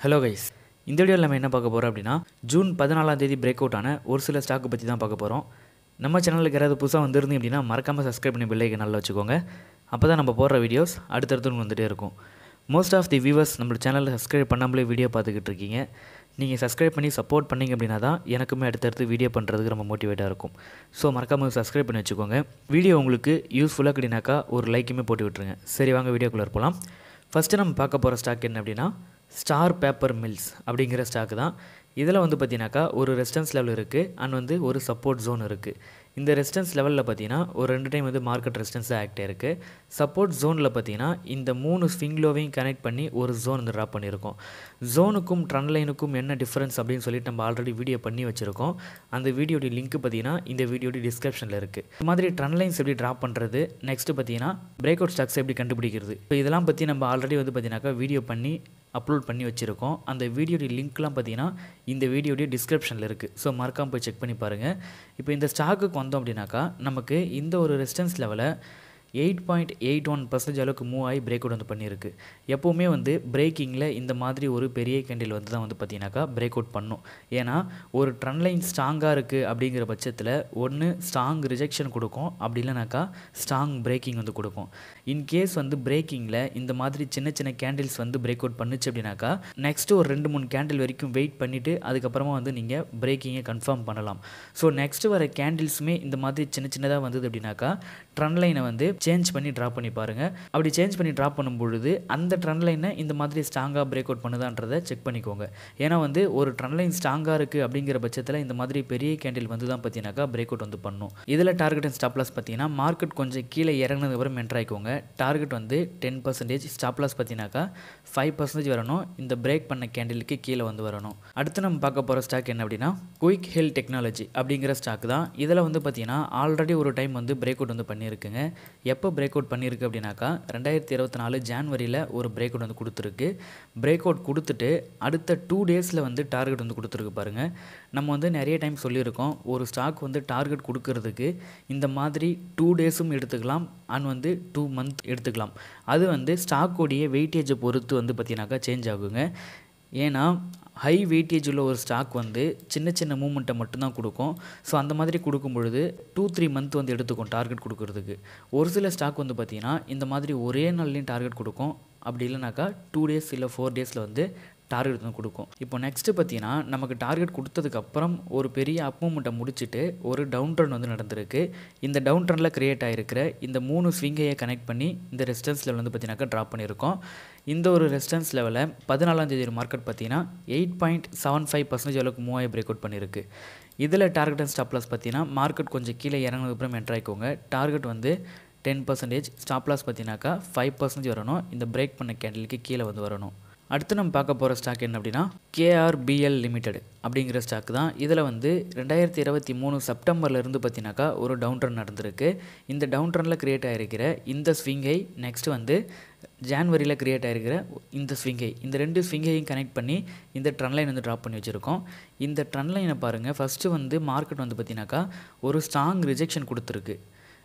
hello guys இந்த வீடியோவில் நம்ம என்ன பார்க்க போகிறோம் அப்படின்னா ஜூன் பதினாலாம் தேதி பிரேக் அவுட் ஆன ஒரு சில ஸ்டாக்கை பற்றி தான் பார்க்க போகிறோம் நம்ம சேனலுக்கு யாராவது புதுசாக வந்திருந்தீங்க அப்படின்னா மறக்காமல் சப்ஸ்கிரைப் பண்ணி பெல்லைக்கு நல்லா வச்சுக்கோங்க அப்போ தான் நம்ம போடுற வீடியோஸ் அடுத்தடுத்து உங்களுக்கு வந்துகிட்டே இருக்கும் மோஸ்ட் ஆஃப் தி வியூவர்ஸ் நம்ம சேனலில் சப்ஸ்கிரைப் பண்ணாமலே வீடியோ பார்த்துக்கிட்டு இருக்கீங்க நீங்கள் சப்ஸ்கிரைப் பண்ணி சப்போர்ட் பண்ணீங்க அப்படின்னா தான் எனக்குமே அடுத்தடுத்து வீடியோ பண்ணுறதுக்கு ரொம்ப மோட்டிவேட்டாக இருக்கும் ஸோ மறக்காமல் சப்ஸ்கிரைப் பண்ணி வச்சுக்கோங்க வீடியோ உங்களுக்கு யூஸ்ஃபுல்லாக கிடைனாக்கா ஒரு லைக்குமே போட்டு விட்டுருங்க சரி வாங்க வீடியோக்குள்ளே போகலாம் ஃபஸ்ட்டு நம்ம பார்க்க போகிற ஸ்டாக் என்ன அப்படின்னா ஸ்டார் பேப்பர் மில்ஸ் அப்படிங்கிற ஸ்டாக் தான் இதில் வந்து பார்த்தீங்கன்னாக்கா ஒரு ரெசிஸ்டன்ஸ் லெவல் இருக்குது அண்ட் வந்து ஒரு சப்போர்ட் ஜோன் இருக்குது இந்த ரெசிஸ்டன்ஸ் லெவலில் பார்த்தீங்கன்னா ஒரு ரெண்டு டைம் வந்து மார்க்கெட் ரெசிஸ்டன்ஸ் ஆக்ட் இருக்குது சப்போர்ட் ஜோனில் பார்த்தீங்கன்னா இந்த மூணு ஸ்விங் லோவையும் கனெக்ட் பண்ணி ஒரு ஜோன் வந்து ட்ராப் பண்ணியிருக்கோம் ஜோனுக்கும் ட்ரன் லைனுக்கும் என்ன டிஃப்ரென்ஸ் அப்படின்னு சொல்லிட்டு நம்ம ஆல்ரெடி வீடியோ பண்ணி வச்சுருக்கோம் அந்த வீடியோடைய லிங்க் பார்த்தீங்கன்னா இந்த வீடியோடைய டிஸ்கிரிப்ஷனில் இருக்குது இந்த மாதிரி ட்ரன் லைன்ஸ் எப்படி ட்ராப் பண்ணுறது நெக்ஸ்ட்டு பார்த்தீங்கன்னா பிரேக் அவுட் ஸ்டாக்ஸ் எப்படி கண்டுபிடிக்கிறது இப்போ இதெல்லாம் பற்றி நம்ம ஆல்ரெடி வந்து பார்த்தீங்கன்னாக்கா வீடியோ பண்ணி அப்லோட் பண்ணி வச்சுருக்கோம் அந்த வீடியோடைய லிங்க்லாம் பார்த்தீங்கன்னா இந்த வீடியோடைய டிஸ்கிரிப்ஷனில் இருக்குது ஸோ மறக்காமல் போய் செக் பண்ணி பாருங்கள் இப்போ இந்த ஸ்டாக்குக்கு வந்தோம் அப்படின்னாக்கா நமக்கு இந்த ஒரு ரெசிஸ்டன்ஸ் லெவலை eight point eight one percentage அளவுக்கு மூவ் ஆகி பிரேக் அவுட் வந்து பண்ணியிருக்கு எப்போவுமே வந்து பிரேக்கிங்கில் இந்த மாதிரி ஒரு பெரிய கேண்டில் வந்து தான் வந்து பார்த்தீங்கன்னாக்கா பிரேக் அவுட் பண்ணும் ஏன்னா ஒரு ட்ரன் லைன் ஸ்ட்ராங்காக இருக்குது அப்படிங்கிற பட்சத்தில் ஒன்று ஸ்ட்ராங் ரிஜெக்ஷன் கொடுக்கும் அப்படி இல்லைனாக்கா ஸ்ட்ராங் பிரேக்கிங் வந்து கொடுக்கும் இன்கேஸ் வந்து பிரேக்கிங்கில் இந்த மாதிரி சின்ன சின்ன கேண்டில்ஸ் வந்து பிரேக் அவுட் பண்ணுச்சு அப்படின்னாக்கா நெக்ஸ்ட்டு ஒரு ரெண்டு மூணு கேண்டில் வரைக்கும் வெயிட் பண்ணிவிட்டு அதுக்கப்புறமா வந்து நீங்கள் பிரேக்கிங்கை கன்ஃபார்ம் பண்ணலாம் ஸோ நெக்ஸ்ட்டு வர கேண்டில்ஸுமே இந்த மாதிரி சின்ன சின்னதாக வந்தது அப்படின்னாக்கா ட்ரன் லைனை வந்து சேஞ்ச் பண்ணி ட்ராப் பண்ணி பாருங்கள் அப்படி சேஞ்ச் பண்ணி ட்ராப் பண்ணும் பொழுது அந்த ட்ரன் லைனை இந்த மாதிரி ஸ்ட்ராங்காக பிரேக் அவுட் பண்ணுதான்றதை செக் பண்ணிக்கோங்க ஏன்னா வந்து ஒரு ட்ரன் லைன் ஸ்ட்ராங்காக இருக்குது அப்படிங்கிற பட்சத்தில் இந்த மாதிரி பெரிய கேண்டில் வந்து தான் பார்த்தீங்கன்னாக்கா பிரேக் அவுட் வந்து பண்ணும் இதில் டார்கெட் அண்ட் ஸ்டாப் லாஸ் பார்த்தீங்கன்னா மார்க்கெட் கொஞ்சம் கீழே இறங்கினதுக்கு அப்புறம் என்ட்ரு ஆகிக்கோங்க டார்கெட் வந்து டென் பர்சன்டேஜ் ஸ்டாப் லாஸ் பார்த்தீங்கன்னாக்கா ஃபைவ் பர்சன்டேஜ் வரணும் இந்த பிரேக் பண்ண கேண்டிலுக்கு கீழே வந்து வரணும் அடுத்து நம்ம பார்க்க போகிற ஸ்டாக் என்ன அப்படின்னா குயிக் ஹெல் டெக்னாலஜி அப்படிங்கிற ஸ்டாக் தான் இதில் வந்து பார்த்தீங்கன்னா ஆல்ரெடி ஒரு டைம் வந்து பிரேக் அவுட் வந்து பண்ணியிருக்குங்க எப்போ பிரேக் அவுட் பண்ணியிருக்கு அப்படின்னாக்கா ரெண்டாயிரத்தி இருபத்தி நாலு ஜான்வரியில் ஒரு பிரேக் அவுட் வந்து கொடுத்துருக்கு பிரேக் அவுட் கொடுத்துட்டு அடுத்த டூ டேஸில் வந்து டார்கெட் வந்து கொடுத்துருக்கு பாருங்கள் நம்ம வந்து நிறைய டைம் சொல்லியிருக்கோம் ஒரு ஸ்டாக் வந்து டார்கெட் கொடுக்கறதுக்கு இந்த மாதிரி டூ டேஸும் எடுத்துக்கலாம் அண்ட் வந்து டூ மந்த் எடுத்துக்கலாம் அது வந்து ஸ்டாக்கோடைய வெயிட்டேஜை பொறுத்து வந்து பார்த்தீங்கன்னாக்கா சேஞ்ச் ஆகுங்க ஏன்னா ஹை வெயிட்டேஜ் உள்ள ஒரு ஸ்டாக் வந்து சின்ன சின்ன மூமெண்ட்டை மட்டும்தான் கொடுக்கும் ஸோ அந்த மாதிரி கொடுக்கும் பொழுது டூ த்ரீ மந்த் வந்து எடுத்துக்கும் டார்கெட் கொடுக்கறதுக்கு ஒரு சில ஸ்டாக் வந்து பார்த்திங்கன்னா இந்த மாதிரி ஒரே நாள்லேயும் டார்கெட் கொடுக்கும் அப்படி இல்லைனாக்கா டூ டேஸ் இல்லை ஃபோர் டேஸில் வந்து டார்கெட் வந்து கொடுக்கும் இப்போ நெக்ஸ்ட்டு பார்த்தீங்கன்னா நமக்கு டார்கெட் கொடுத்ததுக்கப்புறம் ஒரு பெரிய அப் மூமெண்ட்டை முடிச்சுட்டு ஒரு டவுன் ட்ரெண்ட் வந்து நடந்திருக்கு இந்த டவுன் ட்ரெண்டில் க்ரியேட் ஆகிருக்கிற இந்த மூணு ஸ்விங்கையை கனெக்ட் பண்ணி இந்த ரெசிஸ்டன்ஸ் லெவல் வந்து பார்த்தீங்கன்னாக்கா ட்ராப் பண்ணியிருக்கோம் இந்த ஒரு ரெசிஸ்டன்ஸ் லெவலில் பதினாலாம் தேதி மார்க்கெட் பார்த்தீங்கன்னா eight point seven five percentage அளவுக்கு மூவாய் பிரேக் அவுட் பண்ணியிருக்கு இதில் டார்கெட் அண்ட் ஸ்டாப் லாஸ் பார்த்தீங்கன்னா மார்க்கெட் கொஞ்சம் கீழே இறங்கினதுக்கப்புறம் என்ட்ராய்க்கோங்க டார்கெட் வந்து டென் பர்சன்டேஜ் ஸ்டாப் லாஸ் பார்த்தீங்கன்னாக்கா ஃபைவ் பர்சன்டேஜ் வரணும் இந்த பிரேக் பண்ண கேண்டிலுக்கு கீழே வந்து வரணும் அடுத்து நம்ம பார்க்க போகிற ஸ்டாக் என்ன அப்படின்னா கேஆர்பிஎல் லிமிடெட் அப்படிங்கிற ஸ்டாக் தான் இதில் வந்து ரெண்டாயிரத்தி இருபத்தி மூணு செப்டம்பர்லேருந்து பார்த்தீங்கன்னாக்கா ஒரு டவுன் ட்ரெண்ட் நடந்திருக்கு இந்த டவுன் ட்ரெண்டில் க்ரியேட் ஆகிருக்கிற இந்த ஸ்விங்கை நெக்ஸ்ட் வந்து ஜான்வரியில் க்ரியேட் ஆகிருக்கிற இந்த ஸ்விங்கை இந்த ரெண்டு ஸ்விங்கையும் கனெக்ட் பண்ணி இந்த ட்ரன் லைன் வந்து ட்ராப் பண்ணி வச்சுருக்கோம் இந்த ட்ரன் லைனை பாருங்கள் ஃபஸ்ட்டு வந்து மார்க்கெட் வந்து பார்த்தீங்கன்னாக்கா ஒரு ஸ்ட்ராங் ரிஜெக்ஷன் கொடுத்துருக்கு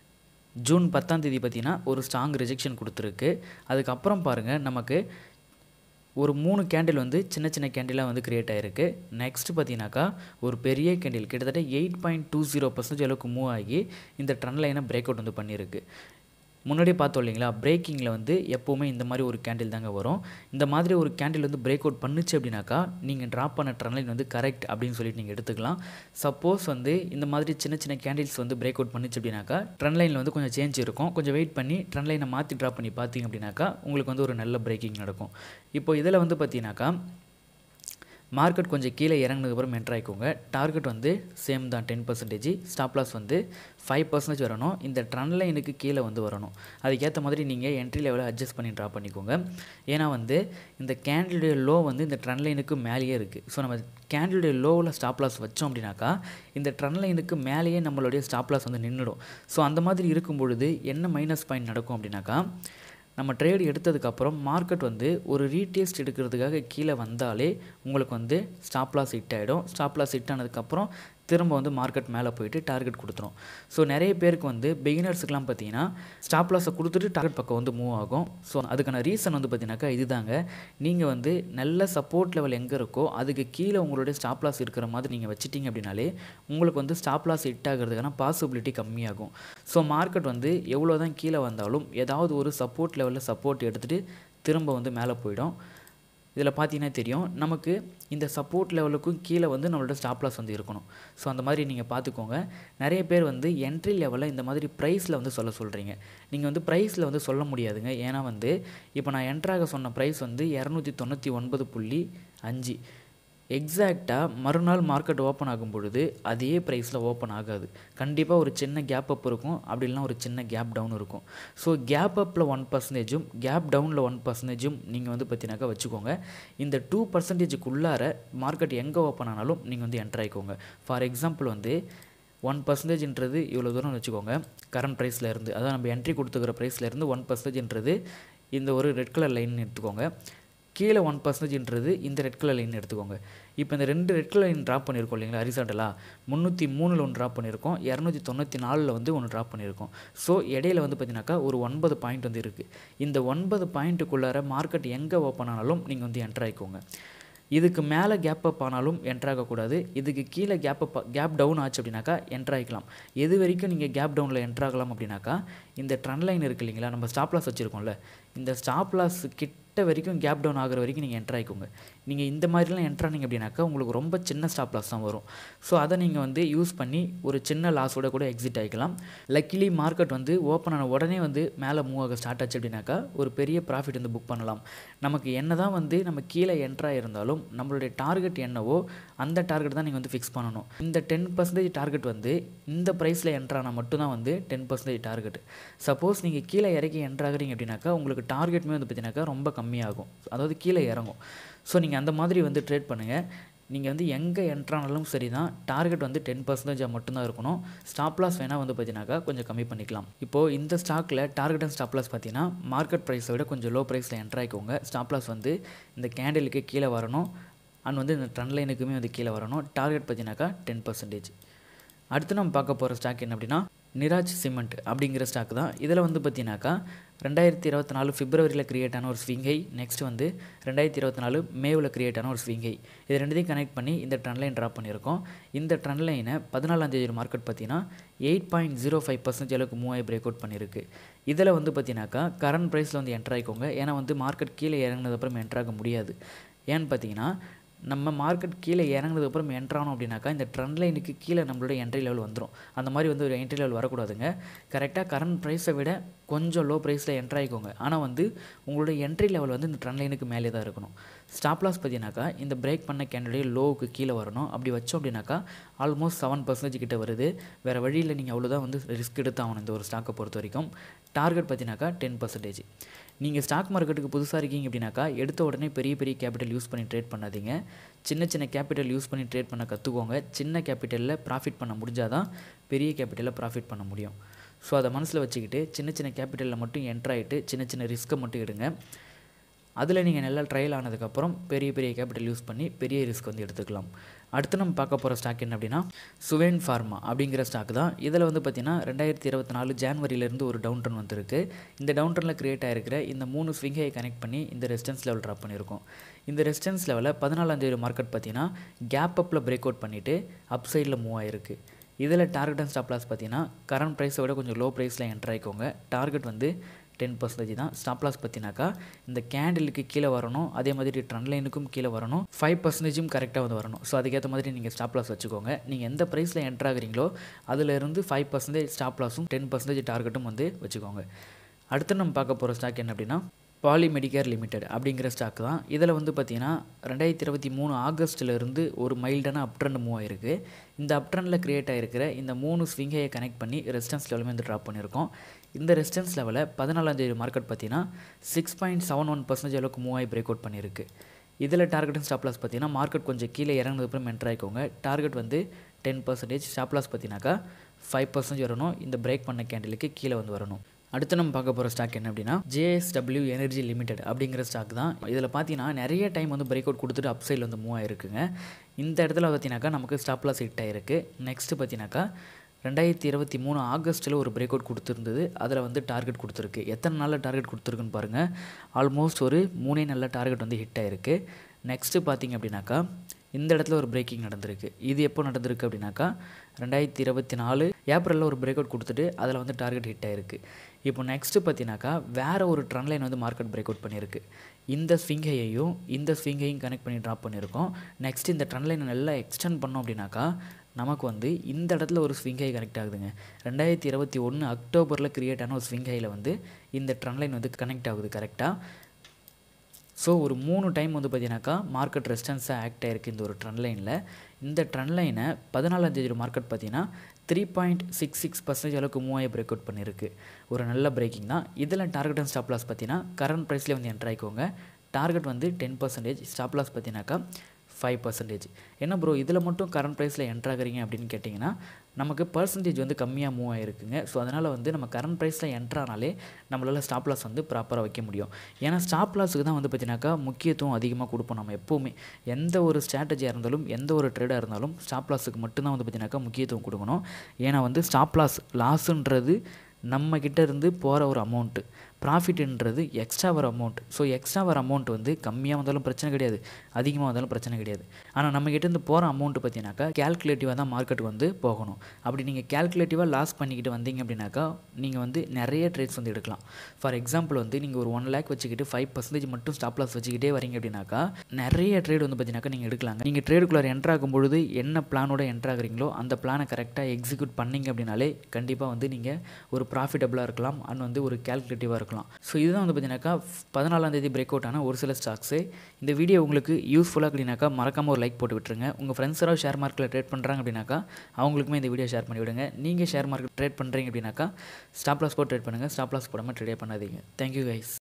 ஜூன் பத்தாம் தேதி பார்த்தீங்கன்னா ஒரு ஸ்ட்ராங் ரிஜெக்ஷன் கொடுத்துருக்கு அதுக்கப்புறம் பாருங்கள் நமக்கு ஒரு மூணு கேண்டில் வந்து சின்ன சின்ன கேண்டிலாக வந்து க்ரியேட் ஆகிருக்கு நெக்ஸ்ட் பார்த்தீங்கன்னாக்கா ஒரு பெரிய கேண்டில் கிட்டத்தட்ட eight point two zero percentage அளவுக்கு மூவ் ஆகி இந்த ட்ரெண்ட் லைனை பிரேக் அவுட் வந்து பண்ணியிருக்கு முன்னாடியே பார்த்தோம் இல்லைங்களா பிரேக்கிங்கில் வந்து எப்போவுமே இந்த மாதிரி ஒரு கேண்டில் தாங்க வரும் இந்த மாதிரி ஒரு கேண்டில் வந்து பிரேக் அவுட் பண்ணுச்சு அப்படின்னாக்கா நீங்கள் ட்ராப் பண்ண ட்ரெண்ட் லைன் வந்து கரெக்ட் அப்படின்னு சொல்லிட்டு நீங்கள் எடுத்துக்கலாம் சப்போஸ் வந்து இந்த மாதிரி சின்ன சின்ன கேண்டில்ஸ் வந்து பிரேக் அவுட் பண்ணுச்சு அப்படின்னாக்கா ட்ரெண்ட் லைனில் வந்து கொஞ்சம் சேஞ்ச் இருக்கும் கொஞ்சம் வெயிட் பண்ணி ட்ரெண்ட் லைனை மாற்றி ட்ராப் பண்ணி பார்த்தீங்க அப்படின்னாக்கா உங்களுக்கு வந்து ஒரு நல்ல பிரேக்கிங் நடக்கும் இப்போ இதில் வந்து பார்த்தீங்கன்னாக்கா மார்க்கெட் கொஞ்சம் கீழே இறங்கினதுக்கப்புறம் என்ட்ரு ஆகிக்கோங்க டார்கெட் வந்து சேம் தான் டென் பர்சன்டேஜ் ஸ்டாப் லாஸ் வந்து ஃபைவ் பர்சன்டேஜ் வரணும் இந்த ட்ரன் லைனுக்கு கீழே வந்து வரணும் அதுக்கேற்ற மாதிரி நீங்கள் என்ட்ரி லெவலை அட்ஜஸ்ட் பண்ணி ட்ரா பண்ணிக்கோங்க ஏன்னா வந்து இந்த கேண்டிலுடைய லோ வந்து இந்த ட்ரன் லைனுக்கு மேலேயே இருக்குது ஸோ நம்ம கேண்டிலுடைய லோவில் ஸ்டாப் லாஸ் வச்சோம் அப்படின்னாக்கா இந்த ட்ரன் லைனுக்கு மேலேயே நம்மளுடைய ஸ்டாப் லாஸ் வந்து நின்றுடும் ஸோ அந்த மாதிரி இருக்கும் பொழுது என்ன மைனஸ் பாயிண்ட் நடக்கும் அப்படின்னாக்கா நம்ம ட்ரேட் எடுத்ததுக்கப்புறம் மார்க்கெட் வந்து ஒரு ரீடேஸ்ட் எடுக்கிறதுக்காக கீழே வந்தாலே உங்களுக்கு வந்து ஸ்டாப் லாஸ் ஹிட் ஆகிடும் ஸ்டாப் லாஸ் ஹிட் ஆனதுக்கப்புறம் திரும்ப வந்து மார்க்கெட் மேலே போயிட்டு டார்கெட் கொடுத்துரும் ஸோ நிறைய பேருக்கு வந்து பிகினர்ஸுக்கெலாம் பார்த்தீங்கன்னா ஸ்டாப் லாஸை கொடுத்துட்டு டார்கெட் பக்கம் வந்து மூவ் ஆகும் ஸோ அதுக்கான ரீசன் வந்து பார்த்தீங்கன்னாக்கா இதுதாங்க நீங்கள் வந்து நல்ல சப்போர்ட் லெவல் எங்கே இருக்கோ அதுக்கு கீழே உங்களுடைய ஸ்டாப் லாஸ் இருக்கிற மாதிரி நீங்கள் வச்சிட்டிங்க அப்படின்னாலே உங்களுக்கு வந்து ஸ்டாப் லாஸ் ஹிட் ஆகிறதுக்கான பாசிபிலிட்டி கம்மியாகும் ஸோ மார்க்கெட் வந்து எவ்வளோ தான் கீழே வந்தாலும் ஏதாவது ஒரு சப்போர்ட் லெவலில் சப்போர்ட் எடுத்துகிட்டு திரும்ப வந்து மேலே போயிடும் இதில் பார்த்தீங்கன்னா தெரியும் நமக்கு இந்த சப்போர்ட் லெவலுக்கும் கீழே வந்து நம்மளோட ஸ்டாப் லாஸ் வந்து இருக்கணும் ஸோ அந்த மாதிரி நீங்கள் பார்த்துக்கோங்க நிறைய பேர் வந்து என்ட்ரி லெவலில் இந்த மாதிரி ப்ரைஸில் வந்து சொல்ல சொல்கிறீங்க நீங்கள் வந்து ப்ரைஸில் வந்து சொல்ல முடியாதுங்க ஏன்னா வந்து இப்போ நான் என்ட்ராக சொன்ன ப்ரைஸ் வந்து இரநூத்தி தொண்ணூற்றி ஒன்பது புள்ளி அஞ்சு எக்ஸாக்டாக மறுநாள் மார்க்கெட் ஓப்பன் ஆகும் பொழுது அதே ப்ரைஸில் ஓப்பன் ஆகாது கண்டிப்பாக ஒரு சின்ன கேப் அப் இருக்கும் அப்படி இல்லைனா ஒரு சின்ன கேப் டவுன் இருக்கும் ஸோ கேப் அப்பில் ஒன் பர்சன்டேஜும் கேப் டவுனில் ஒன் பர்சன்டேஜும் நீங்கள் வந்து பார்த்தீங்கன்னாக்கா வச்சுக்கோங்க இந்த டூ பர்சன்டேஜுக்குள்ளார மார்க்கெட் எங்கே ஓப்பன் ஆனாலும் நீங்கள் வந்து என்டர் ஆகிக்கோங்க ஃபார் எக்ஸாம்பிள் வந்து ஒன் பர்சன்டேஜ்ன்றது இவ்வளோ தூரம் வச்சுக்கோங்க கரண்ட் ப்ரைஸில் இருந்து அதாவது நம்ம என்ட்ரி கொடுத்துக்கிற ப்ரைஸில் இருந்து ஒன் பர்சன்டேஜ்ன்றது இந்த ஒரு ரெட் கலர் லைன் எடுத்துக்கோங்க கீழே ஒன் பர்சன்டேஜ்ன்றது இந்த ரெட் கலர் லைன் எடுத்துக்கோங்க இப்போ இந்த ரெண்டு ரெட் கலர் லைன் ட்ராப் பண்ணியிருக்கோம் இல்லைங்களா ஹரிசாண்டலாக முந்நூற்றி மூணில் ஒன்று ட்ராப் பண்ணியிருக்கோம் இரநூத்தி தொண்ணூற்றி நாலில் வந்து ஒன்று ட்ராப் பண்ணியிருக்கோம் ஸோ இடையில வந்து பார்த்தீங்கன்னாக்கா ஒரு ஒன்பது பாயிண்ட் வந்து இருக்குது இந்த ஒன்பது பாயிண்ட்டுக்குள்ளார மார்க்கெட் எங்கே ஓப்பன் ஆனாலும் நீங்கள் வந்து என்டர் ஆகிக்கோங்க இதுக்கு மேலே கேப் அப் ஆனாலும் என்டர் ஆகக்கூடாது இதுக்கு கீழே கேப் அப் கேப் டவுன் ஆச்சு அப்படின்னாக்கா என்டர் ஆகிக்கலாம் எது வரைக்கும் நீங்கள் கேப் டவுனில் என்டர் ஆகலாம் அப்படின்னாக்கா இந்த ட்ரெண்ட் லைன் இருக்குது இல்லைங்களா நம்ம ஸ்டாப் லாஸ் வச்சுருக்கோம்ல இந்த ஸ்டாப் லாஸ் கிட்ட வரைக்கும் கேப் டவுன் ஆகிற வரைக்கும் நீங்கள் என்டர் ஆகிக்கோங்க நீங்கள் இந்த மாதிரிலாம் என்டர் ஆனீங்க அப்படின்னாக்கா உங்களுக்கு ரொம்ப சின்ன ஸ்டாப் லாஸ் தான் வரும் ஸோ அதை நீங்கள் வந்து யூஸ் பண்ணி ஒரு சின்ன லாஸோட கூட எக்ஸிட் ஆகிக்கலாம் லக்கிலி மார்க்கெட் வந்து ஓப்பன் ஆன உடனே வந்து மேலே மூவ் ஆக ஸ்டார்ட் ஆச்சு அப்படின்னாக்கா ஒரு பெரிய ப்ராஃபிட் வந்து புக் பண்ணலாம் நமக்கு என்ன தான் வந்து நம்ம கீழே என்ட்ரு ஆகிருந்தாலும் நம்மளுடைய டார்கெட் என்னவோ அந்த டார்கெட் தான் நீங்கள் வந்து ஃபிக்ஸ் பண்ணணும் இந்த டென் பர்சன்டேஜ் டார்கெட் வந்து இந்த ப்ரைஸில் என்ட்ரு ஆனால் மட்டும்தான் வந்து டென் பர்சன்டேஜ் டார்கெட் சப்போஸ் நீங்கள் கீழே இறக்கி என்ட்ரு ஆகுறீங்க அப்படின்னாக்கா உங்களுக்கு டார்கெட்டுமே வந்து பார்த்தீங்கன்னாக்கா ரொம்ப கம்மியாகும் அதாவது கீழே இறங்கும் ஸோ நீங்கள் அந்த மாதிரி வந்து ட்ரேட் பண்ணுங்கள் நீங்கள் வந்து எங்கே என்ட்ரானாலும் சரி தான் டார்கெட் வந்து டென் பர்சன்டேஜாக மட்டும்தான் இருக்கணும் ஸ்டாப் லாஸ் வேணால் வந்து பார்த்தீங்கன்னாக்கா கொஞ்சம் கம்மி பண்ணிக்கலாம் இப்போது இந்த ஸ்டாக்கில் டார்கெட் அண்ட் ஸ்டாப் லாஸ் பார்த்தீங்கன்னா மார்க்கெட் ப்ரைஸை விட கொஞ்சம் லோ ப்ரைஸில் என்ட்ரு ஆகிக்கோங்க ஸ்டாப் லாஸ் வந்து இந்த கேண்டலுக்கு கீழே வரணும் அண்ட் வந்து இந்த ட்ரெண்ட் லைனுக்குமே வந்து கீழே வரணும் டார்கெட் பார்த்தீங்கன்னாக்கா டென் பர்சன்டேஜ் அடுத்து நம்ம பார்க்க போகிற ஸ்டாக் என்ன அப்படின்னா நிராஜ் சிமெண்ட் அப்படிங்கிற ஸ்டாக் தான் இதில் வந்து பார்த்தீங்கன்னாக்கா ரெண்டாயிரத்தி இருபத்தி நாலு பிப்ரவரியில் கிரியேட் ஆன ஒரு ஸ்விங்கை நெக்ஸ்ட் வந்து ரெண்டாயிரத்தி இருபத்தி நாலு மேவில் கிரியேட் ஆன ஒரு ஸ்விங்கை இது ரெண்டுத்தையும் கனெக்ட் பண்ணி இந்த ட்ரெண்ட் லைன் ட்ராப் பண்ணியிருக்கோம் இந்த ட்ரெண்ட் லைனை பதினாலாம் தேதி மார்க்கெட் பார்த்தீங்கன்னா eight point zero five percentage அளவுக்கு மூவ் ஆகி பிரேக் அவுட் பண்ணியிருக்கு இதில் வந்து பார்த்தீங்கன்னாக்கா கரண்ட் ப்ரைஸில் வந்து என்ட்ரு ஆகிக்கோங்க ஏன்னா வந்து மார்க்கெட் கீழே இறங்கினதுக்கப்புறம் என்ட்ரு ஆக முடியாது ஏன்னு பார்த்தீங்கன்னா நம்ம மார்க்கெட் கீழே இறங்கினதுக்கப்புறம் என்ட்ரானோம் அப்படின்னாக்கா இந்த ட்ரெண்ட் லைனுக்கு கீழே நம்மளோட என்ட்ரி லெவல் வந்துடும் அந்த மாதிரி வந்து ஒரு என்ட்ரி லெவல் வரக்கூடாதுங்க கரெக்டாக கரண்ட் ப்ரைஸை விட கொஞ்சம் லோ ப்ரைஸில் என்ட்ரு ஆகிக்கோங்க ஆனால் வந்து உங்களோட என்ட்ரி லெவல் வந்து இந்த ட்ரெண்ட் லைனுக்கு மேலே தான் இருக்கணும் ஸ்டாப் லாஸ் பார்த்தீங்கன்னாக்கா இந்த பிரேக் பண்ண கேண்டலே லோவுக்கு கீழே வரணும் அப்படி வச்சோம் அப்படின்னாக்கா ஆல்மோஸ்ட் செவன் பர்சன்டேஜ் கிட்ட வருது வேறு வழியில் நீங்கள் அவ்வளோதான் வந்து ரிஸ்க் எடுத்தாகணும் இந்த ஒரு ஸ்டாக்கை பொறுத்த வரைக்கும் டார்கெட் பார்த்தீங்கன்னாக்கா டென் பர்சன்டேஜ் நீங்கள் ஸ்டாக் மார்க்கெட்டுக்கு புதுசாக இருக்கீங்க அப்படின்னாக்கா எடுத்த உடனே பெரிய பெரிய கேபிட்டல் யூஸ் பண்ணி ட்ரேட் பண்ணாதீங்க சின்ன சின்ன கேபிட்டல் யூஸ் பண்ணி ட்ரேட் பண்ண கற்றுக்கோங்க சின்ன கேபிட்டலில் ப்ராஃபிட் பண்ண முடிஞ்சால் தான் பெரிய கேபிட்டலில் ப்ராஃபிட் பண்ண முடியும் ஸோ அதை மனசில் வச்சுக்கிட்டு சின்ன சின்ன கேபிட்டலில் மட்டும் என்ட்ரு ஆகிட்டு சின்ன சின்ன ரிஸ்க்கை மட்டும் எடுங்க அதில் நீங்கள் நல்லா ட்ரையல் ஆனதுக்கப்புறம் பெரிய பெரிய கேபிட்டல் யூஸ் பண்ணி பெரிய ரிஸ்க் வந்து எடுத்துக்கலாம் அடுத்து நம்ம பார்க்க போகிற ஸ்டாக் என்ன அப்படின்னா சுவேன் ஃபார்மா அப்படிங்கிற ஸ்டாக் தான் இதில் வந்து பார்த்திங்கன்னா ரெண்டாயிரத்தி இருபத்தி நாலு ஜான்வரியிலேருந்து ஒரு டவுன் ட்ரெண்ட் வந்திருக்கு இந்த டவுன் ட்ரெண்டில் கிரியேட் ஆகிருக்கிற இந்த மூணு ஸ்விங்கை கனெக்ட் பண்ணி இந்த ரெசிஸ்டன்ஸ் லெவல் ட்ராப் பண்ணியிருக்கோம் இந்த ரெசிஸ்டன்ஸ் லெவலில் பதினாலாம் தேதி மார்க்கெட் பார்த்தீங்கன்னா கேப் அப்பில் பிரேக் அவுட் பண்ணிவிட்டு அப் சைடில் மூவ் ஆயிருக்கு இதில் டார்கெட் அண்ட் ஸ்டாப் லாஸ் பார்த்தீங்கன்னா கரண்ட் ப்ரைஸை விட கொஞ்சம் லோ ப்ரைஸில் என்ட்ரு ஆகிக்கோங்க டார்கெட் வந்து டென் பர்சன்டேஜ் தான் ஸ்டாப் லாஸ் பார்த்தினாக்கா இந்த கேண்டிலுக்கு கீழே வரணும் அதே மாதிரி ட்ரெண்ட் லைனுக்கும் கீழே வரணும் ஃபைவ் பர்சன்டேஜும் கரெக்டாக வந்து வரணும் ஸோ அதுக்கேற்ற மாதிரி நீங்கள் ஸ்டாப் லாஸ் வச்சுக்கோங்க நீங்கள் எந்த ப்ரைஸில் என்ட்ரு ஆகுறீங்களோ அதிலிருந்து ஃபைவ் பர்சன்டேஜ் ஸ்டாப் லாஸும் டென் பர்சன்டேஜ் டார்கெட்டும் வந்து வச்சுக்கோங்க அடுத்து நம்ம பார்க்க போகிற ஸ்டாக் என்ன அப்படின்னா பாலி மெடிக்கேர் லிமிடெட் அப்படிங்கிற ஸ்டாக் தான் இதில் வந்து பார்த்திங்கன்னா ரெண்டாயிரத்தி இருபத்தி மூணு ஆகஸ்ட்டிலிருந்து ஒரு மைல்டான அப் ட்ரெண்ட் மூவ் ஆயிருக்கு இந்த அப் ட்ரெண்டில் கிரியேட் ஆகிருக்கிற இந்த மூணு ஸ்விங்கையை கனெக்ட் பண்ணி ரெசிஸ்டன்ஸ் லெவலுமே வந்து ட்ராப் பண்ணியிருக்கோம் இந்த ரெசிஸ்டன்ஸ் லெவலில் பதினாலாம் தேதி மார்க்கெட் பார்த்தீங்கன்னா six point seven one percentage அளவுக்கு மூவ் ஆகி பிரேக் அவுட் பண்ணியிருக்கு இதில் டார்கெட் அண்ட் ஸ்டாப் லாஸ் பார்த்தீங்கன்னா மார்க்கெட் கொஞ்சம் கீழே இறங்கினதுக்கப்புறம் என்ட்ரு ஆகிக்கோங்க டார்கெட் வந்து டென் பர்சன்டேஜ் ஸ்டாப் லாஸ் பார்த்தீங்கன்னாக்கா ஃபைவ் பர்சன்டேஜ் வரணும் இந்த பிரேக் பண்ண கேண்டிலுக்கு கீழே வந்து வரணும் அடுத்து நம்ம பார்க்க போகிற ஸ்டாக் என்ன அப்படின்னா ஜேஎஸ்டபிள்யூ எனர்ஜி லிமிடெட் அப்படிங்கிற ஸ்டாக் தான் இதில் பார்த்தீங்கன்னா நிறைய டைம் வந்து பிரேக் அவுட் கொடுத்துட்டு அப் சைடில் வந்து மூவ் ஆயிருக்குங்க இந்த இடத்துல பார்த்தீங்கன்னாக்கா நமக்கு ஸ்டாப் லாஸ் ஹிட் ஆயிருக்கு நெக்ஸ்ட்டு பார்த்தீங்கன்னாக்கா ரெண்டாயிரத்தி இருபத்தி மூணு ஆகஸ்ட்டில் ஒரு பிரேக் அவுட் கொடுத்துருந்தது அதில் வந்து டார்கெட் கொடுத்துருக்கு எத்தனை நாளில் டார்கெட் கொடுத்துருக்குன்னு பாருங்கள் ஆல்மோஸ்ட் ஒரு மூணே நல்ல டார்கெட் வந்து ஹிட் ஆயிருக்கு நெக்ஸ்ட்டு பார்த்தீங்க அப்படின்னாக்கா இந்த இடத்துல ஒரு பிரேக்கிங் நடந்திருக்கு இது எப்போ நடந்திருக்கு அப்படின்னாக்கா ரெண்டாயிரத்தி இருபத்தி நாலு ஏப்ரலில் ஒரு பிரேக் அவுட் கொடுத்துட்டு அதில் வந்து டார்கெட் ஹிட் ஆயிருக்கு இப்போ நெக்ஸ்ட்டு பார்த்தீங்கன்னாக்கா வேறு ஒரு ட்ரெண்ட் லைன் வந்து மார்க்கெட் பிரேக் அவுட் பண்ணியிருக்கு இந்த ஸ்விங்கையையும் இந்த ஸ்விங்கையும் கனெக்ட் பண்ணி ட்ராப் பண்ணியிருக்கோம் நெக்ஸ்ட் இந்த ட்ரெண்ட் லைனை நல்லா எக்ஸ்டெண்ட் பண்ணோம் அப்படின்னாக்கா நமக்கு வந்து இந்த இடத்துல ஒரு ஸ்விங் ஹை கனெக்ட் ஆகுதுங்க ரெண்டாயிரத்தி இருபத்தி ஒன்று அக்டோபரில் கிரியேட் ஆன ஒரு ஸ்விங் ஹையில் வந்து இந்த ட்ரெண்ட் லைன் வந்து கனெக்ட் ஆகுது கரெக்டாக ஸோ ஒரு மூணு டைம் வந்து பார்த்தீங்கன்னாக்கா மார்க்கெட் ரெஸ்டன்ஸாக ஆக்ட் ஆயிருக்கு இந்த ஒரு ட்ரெண்ட் லைனில் இந்த ட்ரெண்ட் லைனை பதினாலாம் தேதி மார்க்கெட் பார்த்தீங்கன்னா three point six six percentage அளவுக்கு மூவாயை பிரேக் அவுட் பண்ணியிருக்கு ஒரு நல்ல பிரேக்கிங் தான் இதில் டார்கெட் அண்ட் ஸ்டாப் லாஸ் பார்த்தீங்கன்னா கரண்ட் ப்ரைஸ்லேயே வந்து என்ட்ரு ஆயிக்கோங்க டார்கெட் வந்து டென் பர்சன்டேஜ் ஸ்டாப் லாஸ் பார்த்தீங்கன்னாக்கா ஃபைவ் பர்சன்டேஜ் என்ன ப்ரோ இதில் மட்டும் கரண்ட் ப்ரைஸில் என்ட்ராகிறீங்க அப்படின்னு கேட்டிங்கன்னா நமக்கு பர்சன்டேஜ் வந்து கம்மியாக மூவ் ஆகிருக்குங்க ஸோ அதனால் வந்து நம்ம கரண்ட் ப்ரைஸில் என்ட்ரானாலே நம்மளால் ஸ்டாப் லாஸ் வந்து ப்ராப்பராக வைக்க முடியும் ஏன்னா ஸ்டாப் லாஸுக்கு தான் வந்து பார்த்தீங்கன்னாக்கா முக்கியத்துவம் அதிகமாக கொடுப்போம் நம்ம எப்போவுமே எந்த ஒரு ஸ்ட்ராட்டஜியாக இருந்தாலும் எந்த ஒரு ட்ரேடாக இருந்தாலும் ஸ்டாப் லாஸுக்கு மட்டும்தான் வந்து பார்த்தீங்கன்னாக்கா முக்கியத்துவம் கொடுக்கணும் ஏன்னா வந்து ஸ்டாப் லாஸ் லாஸுன்றது நம்ம கிட்ட இருந்து போகிற ஒரு அமௌண்ட்டு ப்ராஃபிட்ன்றது எக்ஸ்ட்ரா வர அமௌண்ட் ஸோ எக்ஸ்ட்ரா வர அமௌண்ட் வந்து கம்மியாக வந்தாலும் பிரச்சனை கிடையாது அதிகமாக வந்தாலும் பிரச்சனை கிடையாது ஆனால் நம்ம கிட்ட இருந்து போகிற அமௌண்ட்டு பார்த்தீங்கன்னாக்கா கேல்குலேட்டிவாக தான் மார்க்கெட் வந்து போகணும் அப்படி நீங்கள் கேல்குலேட்டிவாக லாஸ் பண்ணிக்கிட்டு வந்தீங்க அப்படின்னாக்கா நீங்கள் வந்து நிறைய ட்ரேட்ஸ் வந்து எடுக்கலாம் ஃபார் எக்ஸாம்பிள் வந்து நீங்கள் ஒரு ஒன் லேக் வச்சுக்கிட்டு ஃபைவ் பர்சன்டேஜ் மட்டும் ஸ்டாப் லாஸ் வச்சுக்கிட்டே வரீங்க அப்படின்னாக்கா நிறைய ட்ரேட் வந்து பார்த்தீங்கன்னாக்கா நீங்கள் எடுக்கலாங்க நீங்கள் ட்ரேடுக்குள்ளே என்ட்ரு ஆகும்பொழுது என்ன பிளானோட என்ட்ரு ஆகுறீங்களோ அந்த பிளானை கரெக்டாக எக்ஸிக்யூட் பண்ணீங்க அப்படின்னாலே கண்டிப்பாக வந்து நீங்கள் ஒரு ப்ராஃபிட்டபுளாக இருக்கலாம் அண்ட் வந்து ஒரு கேல்குலேட்டிவாக இருக்கலாம் ஸோ இதுதான் வந்து பார்த்தீங்கன்னாக்கா பதினாலாம் தேதி பிரேக் அவுட் ஆன ஒரு சில ஸ்டாக்ஸு இந்த வீடியோ உங்களுக்கு யூஸ்ஃபுல்லாக அப்படின்னாக்கா மறக்காமல் ஒரு லைக் போட்டு விட்டுருங்க உங்கள் ஃப்ரெண்ட்ஸ் யாராவது ஷேர் மார்க்கெட்டில் ட்ரேட் பண்ணுறாங்க அப்படின்னாக்கா அவங்களுக்குமே இந்த வீடியோ ஷேர் பண்ணி விடுங்க நீங்கள் ஷேர் மார்க்கெட் ட்ரேட் பண்ணுறீங்க அப்படின்னாக்கா ஸ்டாப் லாஸ் போட்டு ட்ரேட் பண்ணுங்கள் ஸ்டாப் லாஸ் போடாமல் ட்ரேடே பண்ணாதீங்க தேங்க்யூ கைஸ்